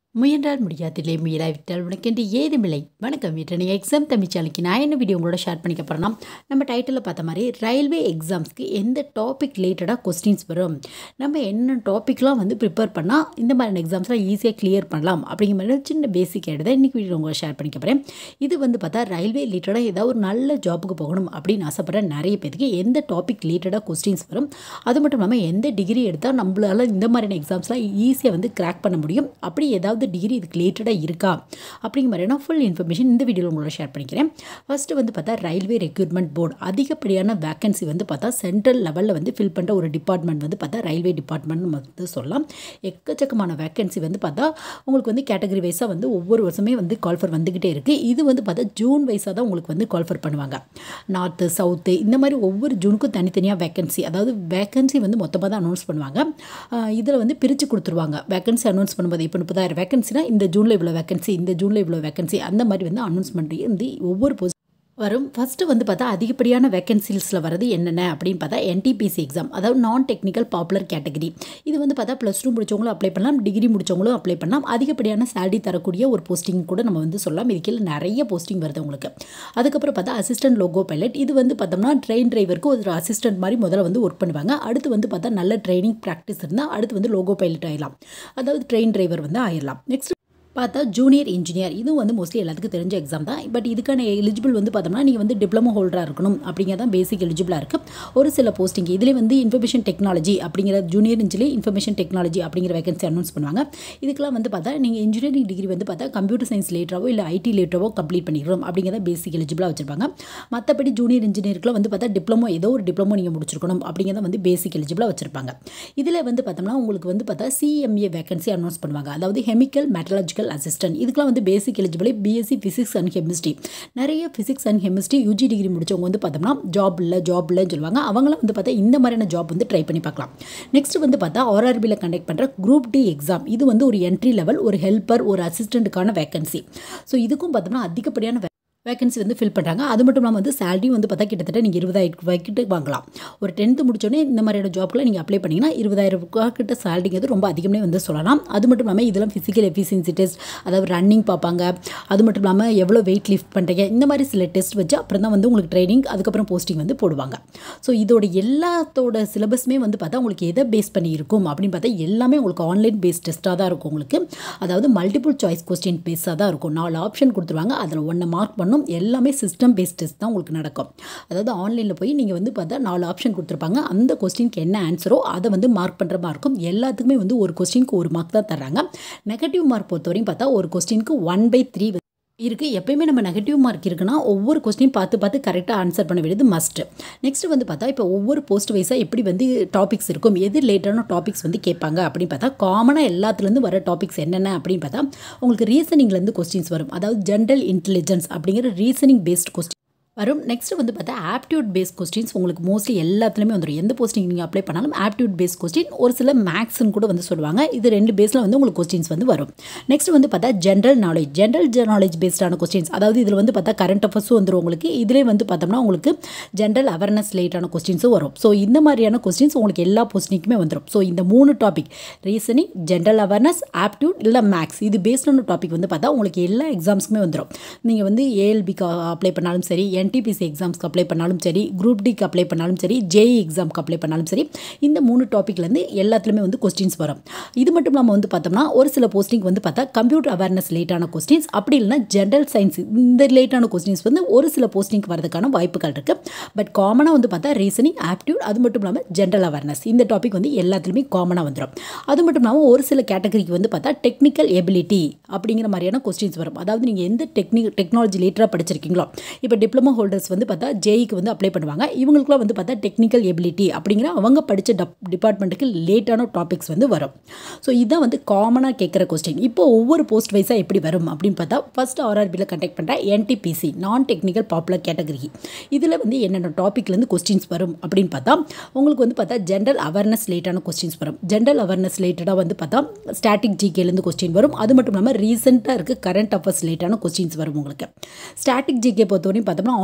முயன்றால் முடியாதில்லை முயலாவிட்டால் உனக்கென்று ஏதுமில்லை வணக்கம் வீட்டு எக்ஸாம் தமிழ் சேனலுக்கு நான் என்ன வீடியோ உங்களோட ஷேர் பண்ணிக்க போகிறேன்னா நம்ம டைட்டிலில் பார்த்த மாதிரி ரயில்வே எக்ஸாம்ஸ்க்கு எந்த டாபிக் ரிலேட்டடாக கொஸ்டின்ஸ் வரும் நம்ம என்ன டாப்பிக்லாம் வந்து ப்ரிப்பேர் பண்ணால் இந்த மாதிரியான எக்ஸாம்ஸ்லாம் ஈஸியாக கிளியர் பண்ணலாம் அப்படிங்கிற மாதிரி ஒரு சின்ன பேசிக் எடுத்து இன்றைக்கி வீடியோ உங்களை ஷேர் பண்ணிக்க போகிறேன் இது வந்து பார்த்தா ரயில்வே ரிலேட்டடாக ஏதாவது ஒரு நல்ல ஜாப்புக்கு போகணும் அப்படின்னு ஆசைப்படுற நிறைய பேருக்கு எந்த டாபிக் ரிலேட்டடாக கொஸ்டின்ஸ் வரும் அது மட்டும் இல்லாமல் எந்த டிகிரி எடுத்தால் நம்மளால இந்த மாதிரியான எக்ஸாம்ஸ்லாம் ஈஸியாக வந்து கிராக் பண்ண முடியும் அப்படி ஏதாவது டிகிரி இதுக்கு ரிலேட்டடாக இருக்கா அப்படிங்கிற மாதிரியான ஃபுல் இன்ஃபர்மேஷன் இந்த வீடியோவில் உங்களோட ஷேர் பண்ணிக்கிறேன் ஃபஸ்ட்டு வந்து பார்த்தா ரயில்வே ரெக்ரூட்மெண்ட் போர்டு அதிகப்படியான வேகன்சி வந்து பார்த்தா சென்ட்ரல் லெவலில் வந்து ஃபில் பண்ணுற ஒரு டிபார்ட்மெண்ட் வந்து பார்த்தா ரயில்வே டிபார்ட்மெண்ட் நம்ம வந்து சொல்லலாம் எக்கச்சக்கமான வேகன்சி வந்து பார்த்தா உங்களுக்கு வந்து கேட்டகரி வைஸாக வந்து ஒவ்வொரு வருஷமே வந்து கால்ஃபர் வந்துக்கிட்டே இருக்குது இது வந்து பார்த்தா ஜூன் வைஸாக தான் உங்களுக்கு வந்து கால்ஃபர் பண்ணுவாங்க நார்த்து சவுத்து இந்த மாதிரி ஒவ்வொரு ஜூனுக்கும் தனித்தனியாக வேகன்சி அதாவது வேகன்சி வந்து மொத்தமாக தான் அனௌன்ஸ் பண்ணுவாங்க இதில் வந்து பிரித்து கொடுத்துருவாங்க வேகன்சி அனௌன்ஸ் பண்ணும்போது இப்போ முப்பதாயிரம் வேகன்சினா இந்த ஜூனில் இவ்வளோ வேகன்சி இந்த ஜூனில் இவ்வளோ வேகன்சி அந்த மாதிரி வந்து அனௌன்ஸ்மெண்ட் வந்து ஒவ்வொரு போஸ்ட் வரும் ஃபஸ்ட்டு வந்து பார்த்தா அதிகப்படியான வேகன்சிஸில் வரது என்னென்ன அப்படின்னு பார்த்தா என்டிபிசி எக்ஸாம் அதாவது நான் டெக்னிக்கல் பாப்புலர் கேட்டகரி இது வந்து பார்த்தா ப்ளஸ் டூ முடிச்சவங்களும் அப்ளை பண்ணலாம் டிகிரி முடிச்சவங்களும் அப்ளை பண்ணலாம் அதிகப்படியான சேலரி தரக்கூடிய ஒரு போஸ்டிங் கூட நம்ம வந்து சொல்லலாம் இது கீழே நிறைய போஸ்டிங் வருது உங்களுக்கு அதுக்கப்புறம் பார்த்தா அசிஸ்டன்ட் லோகோ பைலட் இது வந்து பார்த்தோம்னா ட்ரெயின் டிரைவருக்கு ஒரு அசிஸ்டன்ட் மாதிரி முதல்ல வந்து ஒர்க் பண்ணுவாங்க அடுத்து வந்து பார்த்தா நல்ல ட்ரைனிங் ப்ராக்டிஸ் இருந்தால் அடுத்து வந்து லோகோ பைலட் ஆயிடலாம் அதாவது ட்ரெயின் டிரைவர் வந்து ஆயிடலாம் நெக்ஸ்ட் பார்த்தா ஜூனியர் இன்ஜினியர் இதுவும் வந்து மோஸ்ட்லி எல்லாத்துக்கும் தெரிஞ்ச எக்ஸாம் தான் பட் இதுக்கான எலிஜிபிள் வந்து பார்த்தோம்னா நீங்கள் வந்து டிப்ளமோ ஹோல்டராக இருக்கணும் அப்படிங்கிறத பேசிக் எலிஜிபிளாக இருக்குது ஒரு சில போஸ்டிங் இதிலே வந்து இன்ஃபர்மேஷன் டெக்னாலஜி அப்படிங்கிற ஜூனியர் இன்ஜினியர் இன்ஃபர்மேஷன் டெக்னாலஜி அப்படிங்கிற வேகன்சி அனௌன்ஸ் பண்ணுவாங்க இதுக்கெல்லாம் வந்து பார்த்தா நீங்கள் இன்ஜினியரிங் டிகிரி வந்து பார்த்தா கம்ப்யூட்டர் சயின்ஸ் லேட்டராவோ இல்லை ஐடி லேட்டராவோ கம்ப்ளீட் பண்ணிக்கிறோம் அப்படிங்கிறத பேசிக் எலிஜிபிளாக வச்சிருப்பாங்க மற்றபடி ஜூனியர் இன்ஜினியருக்குலாம் வந்து பார்த்தா டிப்ளமோ ஏதோ ஒரு டிப்ளமோ நீங்கள் முடிச்சிருக்கணும் அப்படிங்கிறத வந்து பேசிக் எலிஜிபிளாக வச்சிருப்பாங்க இதில் வந்து பார்த்தோம்னா உங்களுக்கு வந்து பார்த்தா சிஎம்ஏ வேகன்சி அனௌன்ஸ் பண்ணுவாங்க அதாவது கெமிக்கல் மெட்டலாஜிக்கல் அசிஸ்டன்ட் இதுக்கெல்லாம் வந்து basic eligibility BSc physics and chemistry நிறைய physics and chemistry UG degree முடிச்சவங்க வந்து பார்த்தோம்னா ஜாப் இல்லை ஜாப் இல்லைன்னு சொல்லுவாங்க அவங்களாம் வந்து பார்த்தா இந்த மாதிரியான ஜாப் வந்து ட்ரை பண்ணி பார்க்கலாம் நெக்ஸ்ட் வந்து பார்த்தா ஆர்ஆர்பியில் கண்டக்ட் பண்ணுற குரூப் டி எக்ஸாம் இது வந்து ஒரு என்ட்ரி லெவல் ஒரு ஹெல்ப்பர் ஒரு அசிஸ்டண்ட்டுக்கான வேகன்சி ஸோ இதுக்கும் பார்த்தோம்னா அதிகப்படியான வேகன்சி வந்து ஃபில் பண்ணுறாங்க அது மட்டும் இல்லாமல் வந்து சேலரி வந்து பார்த்தா கிட்டத்தட்ட நீங்கள் இருபதாயிரம் ரூபாய்க்கிட்ட வாங்கலாம் ஒரு டென்த்து முடிச்சோடனே இந்த மாதிரியான ஜாப்க்குள்ள நீங்கள் அப்ளை பண்ணிங்கன்னா இருபதாயிரம் ரூபாய்க்கிட்ட சேலரிங்கிறது ரொம்ப அதிகமே வந்து சொல்லலாம் அது மட்டும் இல்லாமல் இதெல்லாம் ஃபிசிக்கல் எஃபிஷியன்சி டெஸ்ட் அதாவது ரன்னிங் பார்ப்பாங்க அது மட்டும் இல்லாமல் எவ்வளோ வெயிட் லிஃப்ட் பண்ணுறீங்க இந்த மாதிரி சில டெஸ்ட் வச்சு அப்புறம் தான் வந்து உங்களுக்கு ட்ரைனிங் அதுக்கப்புறம் போஸ்டிங் வந்து போடுவாங்க ஸோ இதோட எல்லாத்தோட சிலபஸுமே வந்து பார்த்தா உங்களுக்கு எதை பேஸ் பண்ணி இருக்கும் அப்படின்னு பார்த்தா எல்லாமே உங்களுக்கு ஆன்லைன் பேஸ்ட் டெஸ்ட்டாக தான் இருக்கும் உங்களுக்கு அதாவது மல்டிபிள் சாய்ஸ் கொஸ்டின் பேஸாக தான் இருக்கும் நாலு ஆப்ஷன் கொடுத்துருவாங்க அதில் ஒன்றை மார்க் பண்ணும் எல்லாமே சிஸ்டம் பேஸ்ட் டெஸ்ட் தான் உங்களுக்கு நடக்கும் அதாவது ஆன்லைனில் போய் நீங்கள் வந்து பார்த்தா நாலு ஆப்ஷன் கொடுத்துருப்பாங்க அந்த கொஸ்டினுக்கு என்ன ஆன்சரோ அதை வந்து மார்க் பண்ணுற மாதிரி இருக்கும் எல்லாத்துக்குமே வந்து ஒரு கொஸ்டினுக்கு ஒரு மார்க் தான் தர்றாங்க நெகட்டிவ் மார்க் பொறுத்தவரையும் பார்த்தா ஒரு கொஸ்டினுக்கு ஒன் பை த்ரீ இருக்குது எப்பயுமே நம்ம நெகட்டிவ் மார்க் இருக்குன்னா ஒவ்வொரு கொஸ்டின் பார்த்து பார்த்து கரெக்டாக ஆன்சர் பண்ண வேண்டியது மஸ்ட் நெக்ஸ்ட் வந்து பார்த்தா இப்போ ஒவ்வொரு போஸ்ட் வைஸாக எப்படி வந்து டாபிக்ஸ் இருக்கும் எது ரிலேட்டடான டாபிக்ஸ் வந்து கேட்பாங்க அப்படின்னு பார்த்தா காமனாக எல்லாத்துலேருந்து வர டாபிக்ஸ் என்னென்ன அப்படின்னு பார்த்தா உங்களுக்கு ரீசனிங்லேருந்து கொஸ்டின்ஸ் வரும் அதாவது ஜென்ரல் இன்டெலிஜென்ஸ் அப்படிங்கிற ரீசனிங் பேஸ்ட் கொஸ்டின் வரும் நெக்ஸ்ட் வந்து பார்த்தா ஆப்டியூட் பேஸ் கொஸ்டின்ஸ் உங்களுக்கு மோஸ்ட்லி எல்லாத்துலேயுமே வந்துடும் எந்த போஸ்டிங் நீங்கள் அப்ளை பண்ணாலும் ஆப்டியூட் பேஸ் கொஸ்டின் ஒரு சில மேக்ஸ்ன்னு கூட வந்து சொல்லுவாங்க இது ரெண்டு பேஸில் வந்து உங்களுக்கு கொஸ்டின்ஸ் வந்து வரும் நெக்ஸ்ட் வந்து பார்த்தா ஜென்ரல் நாலேஜ் ஜென்ரல் நாலேஜ் பேஸ்டான கொஸ்டின்ஸ் அதாவது இதில் வந்து பார்த்தா கரண்ட் அஃபர்ஸும் வந்துடும் உங்களுக்கு இதிலே வந்து பார்த்தோம்னா உங்களுக்கு ஜென்ரல் அவேர்னஸ் ரிலேட்டான கொஸ்டின்ஸும் வரும் ஸோ இந்த மாதிரியான கொஸ்டின்ஸ் உங்களுக்கு எல்லா போஸ்டிங்க்குமே வந்துடும் ஸோ இந்த மூணு topic reasoning general awareness aptitude இல்லை மேக்ஸ் இது பேஸ்டான டாபிக் வந்து பார்த்தா உங்களுக்கு எல்லா எக்ஸாம்ஸுமே வந்துடும் நீங்கள் வந்து ஏஎல்பிக்கு அப்ளை பண்ணாலும் சரி என்டிபிசி எக்ஸாம்ஸ்க்கு அப்ளை பண்ணாலும் சரி குரூப் டிக்கு அப்ளை பண்ணாலும் சரி ஜேஇ எக்ஸாம்க்கு அப்ளை பண்ணாலும் சரி இந்த மூணு டாப்பிக்லேருந்து எல்லாத்துலேயுமே வந்து கொஸ்டின்ஸ் வரும் இது மட்டும் இல்லாமல் வந்து பார்த்தோம்னா ஒரு சில போஸ்டிங் வந்து பார்த்தா கம்ப்யூட்டர் அவேர்னஸ் ரிலேட்டான கொஸ்டின்ஸ் அப்படி இல்லைனா ஜென்ரல் சயின்ஸ் இந்த ரிலேட்டான கொஸ்டின்ஸ் வந்து ஒரு சில போஸ்டிங்க்கு வரதுக்கான வாய்ப்புகள் இருக்குது பட் காமனாக வந்து பார்த்தா ரீசனிங் ஆப்டியூட் அது மட்டும் இல்லாமல் ஜென்ரல் அவேர்னஸ் இந்த டாபிக் வந்து எல்லாத்துலேயுமே காமனாக வந்துடும் அது மட்டும் இல்லாமல் ஒரு சில கேட்டகரிக்கு வந்து பார்த்தா டெக்னிக்கல் எபிலிட்டி அப்படிங்கிற மாதிரியான கொஸ்டின்ஸ் வரும் அதாவது நீங்கள் எந்த டெக்னிக் டெக்னாலஜி லேட்டராக படிச்சிருக்கீங்களோ இப்போ டிப்ளமோ ஹோல்டர்ஸ் வந்து பார்த்தா ஜேஇக்கு வந்து அப்ளை பண்ணுவாங்க இவங்களுக்குலாம் வந்து பார்த்தா டெக்னிக்கல் எபிலிட்டி அப்படிங்கிற அவங்க படித்த டப் டிபார்ட்மெண்ட்டுக்கு லேட்டான டாபிக்ஸ் வந்து வரும் ஸோ இதுதான் வந்து காமனாக கேட்குற கொஸ்டின் இப்போ ஒவ்வொரு போஸ்ட் வைஸாக எப்படி வரும் அப்படின்னு பார்த்தா ஃபஸ்ட் ஆர்ஆர்பியில் கண்டக்ட் பண்ணுற NTPC non technical popular category இதில் வந்து என்னென்ன டாப்பிக்லேருந்து கொஸ்டின்ஸ் வரும் அப்படின்னு பார்த்தா உங்களுக்கு வந்து பார்த்தா ஜென்ரல் அவேர்னஸ் ரிலேட்டான கொஸ்டின்ஸ் வரும் ஜென்ரல் அவேர்னஸ் ரிலேட்டடாக வந்து பார்த்தா ஸ்டாட்டிக் ஜிகேலேருந்து கொஸ்டின் வரும் அது மட்டும் இல்லாமல் ரீசெண்டாக இருக்க கரண்ட் அஃபேர்ஸ் ரிலேட்டான கொஸ்டின்ஸ் வரும் உங்களுக்கு ஸ்டாட்டிக் ஜிகே பொறுத்தவரையும் பார்த்தோம்னா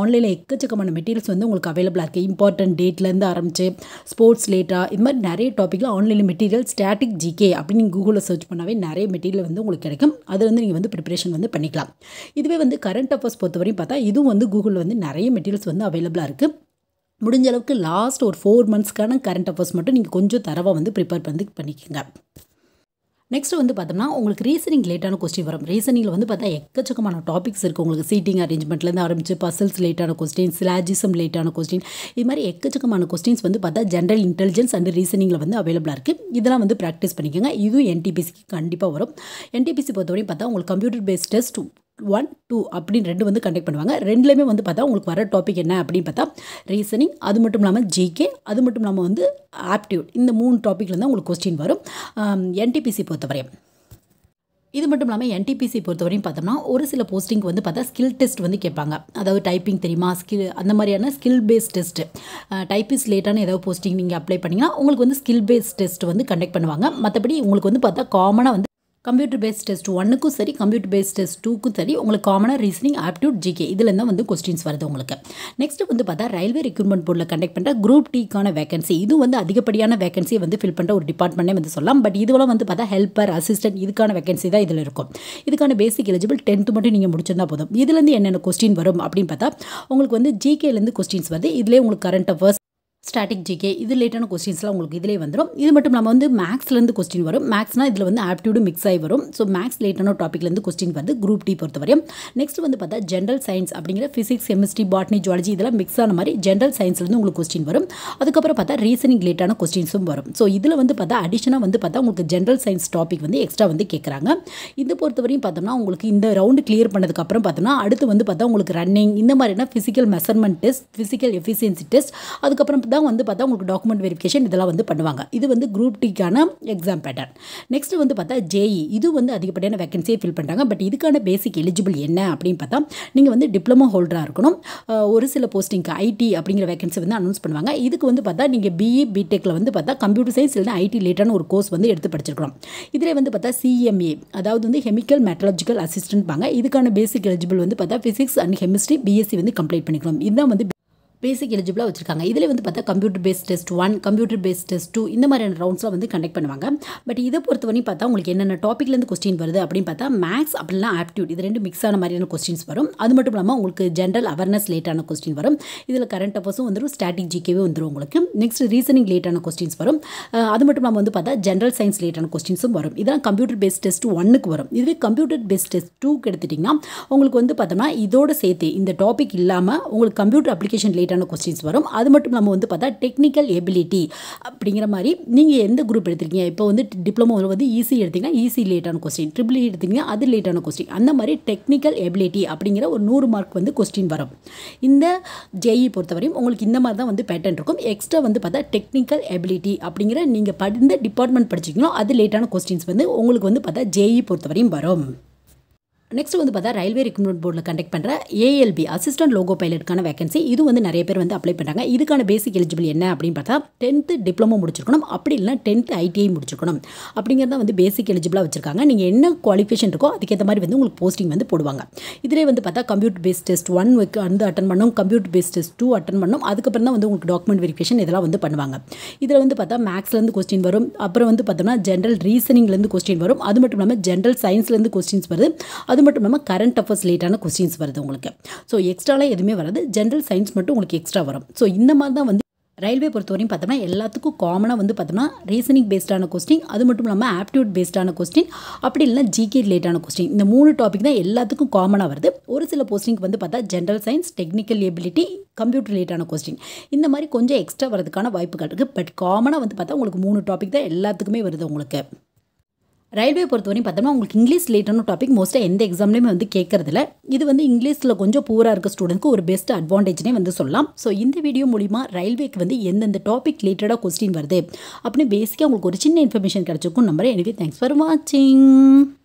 ஆன்லைனில் எக்கச்சக்கமான மெட்டீரியல்ஸ் வந்து உங்களுக்கு அவைலபிளாக இருக்குது இம்பார்ட்டன்ட் டேட்லேருந்து ஆரம்பிச்சு ஸ்போர்ட்ஸ் லேட்டா இது மாதிரி நிறைய டாப்பிக்கில் ஆன்லைனில் மெட்டீரியல் ஸ்டாட்டிக் ஜிகே அப்படின்னு நீங்கள் கூகுளில் சர்ச் பண்ணாவே நிறைய மெட்டீரியல் வந்து உங்களுக்கு கிடைக்கும் அது வந்து நீங்கள் வந்து ப்ரிப்பரேஷன் வந்து பண்ணிக்கலாம் இதுவே வந்து கரண்ட் அஃபேர்ஸ் பொறுத்தவரையும் பார்த்தா இதுவும் வந்து கூகுளில் வந்து நிறைய மெட்டீரியல்ஸ் வந்து அவைலபிளாக இருக்குது முடிஞ்ச அளவுக்கு லாஸ்ட் ஒரு ஃபோர் மந்த்ஸ்க்கான கரண்ட் அஃபேர்ஸ் மட்டும் நீங்கள் கொஞ்சம் தரவாக வந்து ப்ரிப்பேர் பண்ணி பண்ணிக்கோங்க நெக்ஸ்ட் வந்து பார்த்தோம்னா உங்களுக்கு ரீசனிங் லேட்டான கொஸ்டின் வரும் ரீசனிங்கில் வந்து பார்த்தா எக்கச்சக்கமான டாபிக்ஸ் இருக்குது உங்களுக்கு சீட்டிங் அரேஞ்ச்மெண்ட்லேருந்து ஆரம்பிச்சு பசல்ஸ் லேட்டான கொஸ்டின் சிலாஜிசம் லேட்டான கொஸ்டின் இது மாதிரி எக்கச்சக்கமான கொஸ்டின்ஸ் வந்து பார்த்தா ஜென்ரல் இன்டெலிஜென்ஸ் அண்ட் ரீசனிங்கில் வந்து அவைலபிளாக இருக்குது இதெல்லாம் வந்து ப்ராக்டிஸ் பண்ணிக்கோங்க இதுவும் என்டிபிசிக்கு கண்டிப்பாக வரும் என்டிபிசி பொறுத்தவரையும் பார்த்தா உங்களுக்கு computer based test one two அப்படின்னு ரெண்டு வந்து கண்டக்ட் பண்ணுவாங்க ரெண்டுலேயுமே வந்து பார்த்தா உங்களுக்கு வர டாபிக் என்ன அப்படின்னு பார்த்தா ரீசனிங் அது மட்டும் இல்லாமல் ஜிகே அது மட்டும் இல்லாமல் வந்து ஆப்டியூட் இந்த மூணு டாப்பிக்கில் தான் உங்களுக்கு கொஸ்டின் வரும் என்டிபிசி பொறுத்தவரையும் இது மட்டும் இல்லாமல் என்டிபிசி பொறுத்தவரையும் பார்த்தோம்னா ஒரு சில போஸ்டிங்க்கு வந்து பார்த்தா ஸ்கில் டெஸ்ட் வந்து கேட்பாங்க அதாவது டைப்பிங் தெரியுமா ஸ்கில் அந்த மாதிரியான ஸ்கில் பேஸ்ட் டெஸ்ட்டு டைப்பிஸ் லேட்டான ஏதாவது போஸ்டிங் நீங்கள் அப்ளை பண்ணிங்கன்னா உங்களுக்கு வந்து ஸ்கில் பேஸ்ட் டெஸ்ட் வந்து கண்டக்ட் பண்ணுவாங்க மற்றபடி உங்களுக்கு வந்து பார்த்தா காமனாக வந்து கம்ப்யூட்டர் பேஸ்ட் டெஸ்ட் ஒன்னுக்கும் சரி கம்ப்யூட்டர் பேஸ்ட் டெஸ்ட் டூக்கும் சரி உங்களுக்கு காமனாக ரீசனிங் ஆப்டியூட் ஜிகே இதில் தான் வந்து கொஸ்டின்ஸ் வருது உங்களுக்கு நெக்ஸ்ட் வந்து பார்த்தா ரயில்வே ரெக்ரூட்மெண்ட் போர்டில் கண்டக்ட் பண்ணுற குரூப் டிக்கான வேகன்சி இது வந்து அதிகப்படியான வேகன்சியை வந்து ஃபில் பண்ணுற ஒரு டிபார்ட்மெண்ட்டே வந்து சொல்லலாம் பட் இதுவெல்லாம் வந்து பார்த்தா ஹெல்ப்பர் அசிஸ்டன்ட் இதுக்கான வேகன்சி தான் இதில் இருக்கும் இதுக்கான பேசிக் எலிஜிபிள் டென்த்து மட்டும் நீங்கள் முடிச்சிருந்தா போதும் இதுலேருந்து என்னென்ன கொஸ்டின் வரும் அப்படின்னு பார்த்தா உங்களுக்கு வந்து ஜிகேலேருந்து கொஸ்டின்ஸ் வருது இதிலே உங்களுக்கு கரண்ட் அஃபேர்ஸ் ஸ்டாட்டிக் ஜிகே இது ரிலேட்டான கொஸ்டின்ஸ்லாம் உங்களுக்கு இதிலே வந்துடும் இது மட்டும் இல்லாமல் வந்து மேக்ஸ்லேருந்து கொஸ்டின் வரும் மேக்ஸ்னால் இதில் வந்து ஆப்டியூடு மிக்ஸ் ஆகி வரும் ஸோ மேக்ஸ் ரிலேட்டான டாப்பிக்லேருந்து கொஸ்டின் வருது குரூப் டி பொறுத்தவரையும் நெக்ஸ்ட் வந்து பார்த்தா ஜென்ரல் சயின்ஸ் அப்படிங்கிற ஃபிசிக்ஸ் கெமிஸ்ட்ரி பாட்னி ஜுவாலஜி இதெல்லாம் மிக்ஸ் ஆன மாதிரி ஜென்ரல் சயின்ஸ்லேருந்து உங்களுக்கு கொஸ்டின் வரும் அதுக்கப்புறம் பார்த்தா ரீசனிங் ரிலேட்டான கொஸ்டின்ஸும் வரும் ஸோ இதில் வந்து பார்த்தா அடிஷனாக வந்து பார்த்தா உங்களுக்கு ஜென்ரல் சயின்ஸ் டாபிக் வந்து எக்ஸ்ட்ரா வந்து கேட்குறாங்க இது பொறுத்தவரையும் பார்த்தோம்னா உங்களுக்கு இந்த ரவுண்டு கிளியர் பண்ணதுக்கப்புறம் பார்த்தோம்னா அடுத்து வந்து பார்த்தா உங்களுக்கு ரன்னிங் இந்த மாதிரியான physical measurement test physical efficiency test அதுக்கப்புறம் தான் வந்து பார்த்தா உங்களுக்கு டாக்குமெண்ட் வெரிஃபிகேஷன் இதெல்லாம் வந்து பண்ணுவாங்க இது வந்து குரூப் டிக்கான எக்ஸாம் பேட்டர்ன் நெக்ஸ்ட் வந்து பார்த்தா ஜேஇ இது வந்து அதிகப்படியான வேகன்சியை ஃபில் பண்ணுறாங்க பட் இதுக்கான பேசிக் எலிஜிபிள் என்ன அப்படின்னு பார்த்தா நீங்கள் வந்து டிப்ளமோ ஹோல்டராக இருக்கணும் ஒரு சில போஸ்டிங்க்கு ஐடி அப்படிங்கிற வேகன்சி வந்து அனௌன்ஸ் பண்ணுவாங்க இதுக்கு வந்து பார்த்தா நீங்கள் பிஇ பிடெக்கில் வந்து பார்த்தா கம்ப்யூட்டர் சயின்ஸ் இல்லைனா ஐடி ரிலேட்டான ஒரு கோர்ஸ் வந்து எடுத்து படிச்சிருக்கணும் இதில் வந்து பார்த்தா சிஎம்ஏ அதாவது வந்து கெமிக்கல் மெட்ரலஜிக்கல் அசிஸ்டன்ட் பாங்க இதுக்கான பேசிக் எலிஜிபிள் வந்து பார்த்தா ஃபிசிக்ஸ் அண்ட் கெமிஸ்ட்ரி பிஎஸ்சி வந்து கம்ப்ளீட் பண்ணிக்கணும் இதுதான் வந்து பேசிக் எலிஜிபிளாக வச்சிருக்காங்க இதில் வந்து பார்த்தா computer based test one computer based test two இந்த மாதிரியான ரவுண்ட்ஸ்லாம் வந்து கண்டக்ட் பண்ணுவாங்க பட் இதை பொறுத்தவரையும் பார்த்தா உங்களுக்கு என்னென்ன டாப்பிக்லேருந்து கொஸ்டின் வருது அப்படின்னு பார்த்தா மேக்ஸ் அப்படின்னா ஆப்டியூட் இது ரெண்டு மிக்ஸ் ஆன மாதிரியான கொஸ்டின்ஸ் வரும் அது மட்டும் இல்லாமல் உங்களுக்கு ஜென்ரல் அவேர்னஸ் லேட்டான கொஸ்டின் வரும் இதில் கரண்ட் அஃபர்ஸும் வந்துடும் ஸ்டாட்டிக் ஜிகேவே வந்துடும் உங்களுக்கு நெக்ஸ்ட் ரீசனிங் லேட்டான கொஸ்டின்ஸ் வரும் அது மட்டும் இல்லாமல் வந்து பார்த்தா ஜென்ரல் சயின்ஸ் லேட்டான கொஸ்டின்ஸும் வரும் இதெல்லாம் கம்ப்யூட்டர் பேஸ்ட் டெஸ்ட் ஒன்னுக்கு வரும் இதுவே கம்ப்யூட்டர் பேஸ்ட் டெஸ்ட் டூக்கு எடுத்துட்டிங்கன்னா உங்களுக்கு வந்து பார்த்தோம்னா இதோட சேர்த்து இந்த டாபிக் இல்லாமல் உங்களுக்கு கம்ப்யூட்டர் அப்ளிகேஷன் லேட்டான கொஸ்டின்ஸ் வரும் அது மட்டும் இல்லாமல் வந்து பார்த்தா டெக்னிக்கல் எபிலிட்டி அப்படிங்கிற மாதிரி நீங்கள் எந்த குரூப் எடுத்திருக்கீங்க இப்போ வந்து டிப்ளமோவில் வந்து ஈஸி எடுத்திங்கன்னா ஈஸி லேட்டான கொஸ்டின் ட்ரிபிள் எடுத்திங்கன்னா அது லேட்டான கொஸ்டின் அந்த மாதிரி டெக்னிக்கல் எபிலிட்டி அப்படிங்கிற ஒரு நூறு மார்க் வந்து கொஸ்டின் வரும் இந்த ஜேஇ பொறுத்தவரையும் உங்களுக்கு இந்த மாதிரி தான் வந்து பேட்டர்ன் இருக்கும் எக்ஸ்ட்ரா வந்து பார்த்தா டெக்னிக்கல் எபிலிட்டி அப்படிங்கிற நீங்கள் படிந்த டிபார்ட்மெண்ட் படிச்சிங்களோ அது லேட்டான கொஸ்டின்ஸ் வந்து உங்களுக்கு வந்து பார்த்தா ஜேஇ பொறுத்தவரையும் வரும் நெக்ஸ்ட் வந்து பார்த்தா ரயில்வே ரெக்ரூட்மெண்ட் போர்டில் கண்டக்ட் பண்ணுற ஏஎல்பி அசிஸ்டன்ட் லோகோ பைலட்டுக்கான வேகன்சி இது வந்து நிறைய பேர் வந்து அப்ளை பண்ணுறாங்க இதுக்கான பேசிக் எலிஜிபிள் என்ன அப்படின்னு பார்த்தா டென்த்து டிப்ளமோ முடிச்சிருக்கணும் அப்படி இல்லைனா டென்த்து ஐடிஐ முடிச்சிருக்கணும் அப்படிங்கிறத வந்து பேசிக் எலிஜிபிளாக வச்சிருக்காங்க நீங்கள் என்ன குவாலிஃபிகேஷன் இருக்கோ அதுக்கேற்ற மாதிரி வந்து உங்களுக்கு போஸ்டிங் வந்து போடுவாங்க இதிலே வந்து பார்த்தா கம்ப்யூட்டர் பேஸ்ட் டெஸ்ட் ஒன் வந்து அட்டன் பண்ணணும் computer based test two attend பண்ணணும் அதுக்கப்புறம் தான் வந்து உங்களுக்கு டாக்குமெண்ட் வெரிஃபிகேஷன் இதெல்லாம் வந்து பண்ணுவாங்க இதில் வந்து பார்த்தா மேக்ஸ்லேருந்து கொஸ்டின் வரும் அப்புறம் வந்து பார்த்தோம்னா ஜென்ரல் ரீசனிங்லேருந்து கொஸ்டின் வரும் அது மட்டும் இல்லாமல் ஜென்ரல் சயின்ஸ்லேருந்து கொஸ்டின்ஸ் வருது அது மட்டும் இல்லாமல் கரண்ட் அஃபர்ஸ் லேட்டான கொஸ்டின்ஸ் வருது உங்களுக்கு ஸோ எக்ஸ்ட்ராலாம் எதுவுமே வராது ஜென்ரல் சயின்ஸ் மட்டும் உங்களுக்கு எக்ஸ்ட்ரா வரும் ஸோ இந்த மாதிரி தான் வந்து ரயில்வே பொறுத்தவரையும் பார்த்தோம்னா எல்லாத்துக்கும் காமனாக வந்து பார்த்தோம்னா ரீசனிங் பேஸ்டான கொஸ்டின் அது மட்டும் இல்லாமல் ஆப்டியூட் பேஸ்டான கொஸ்டின் அப்படி இல்லைனா ஜிகே ரிலேட்டான கொஸ்டின் இந்த மூணு டாபிக் தான் எல்லாத்துக்கும் காமனாக வருது ஒரு சில போஸ்டிங்க்கு வந்து பார்த்தா general science technical ability computer ரிலேட்டான கொஸ்டின் இந்த மாதிரி கொஞ்சம் எக்ஸ்ட்ரா வரதுக்கான வாய்ப்புகள் இருக்குது பட் காமனாக வந்து பார்த்தா உங்களுக்கு மூணு டாபிக் தான் எல்லாத்துக்குமே வருது உங்களுக்கு ரயில்வே பொறுத்தவரையும் பார்த்தோம்னா உங்களுக்கு இங்கிலீஷ் ரிலேட்டான டாபிக் மோஸ்ட்டாக எந்த எக்ஸாம்லேயுமே வந்து கேட்கறதில்ல இது வந்து இங்கிலீஷில் கொஞ்சம் பூராக இருக்க ஸ்டூடெண்ட்க்கு ஒரு பெஸ்ட் அட்வான்டேஜ்னே வந்து சொல்லலாம் ஸோ இந்த வீடியோ மூலிமா ரயில்வேக்கு வந்து எந்தெந்த டாபிக் ரிலேட்டடாக கொஸ்டின் வருது அப்படின்னு பேசிக்காக உங்களுக்கு ஒரு சின்ன இன்ஃபர்மேஷன் கிடச்சிருக்கும் நம்புறேன் எனவே தேங்க்ஸ் ஃபார் வாட்சிங்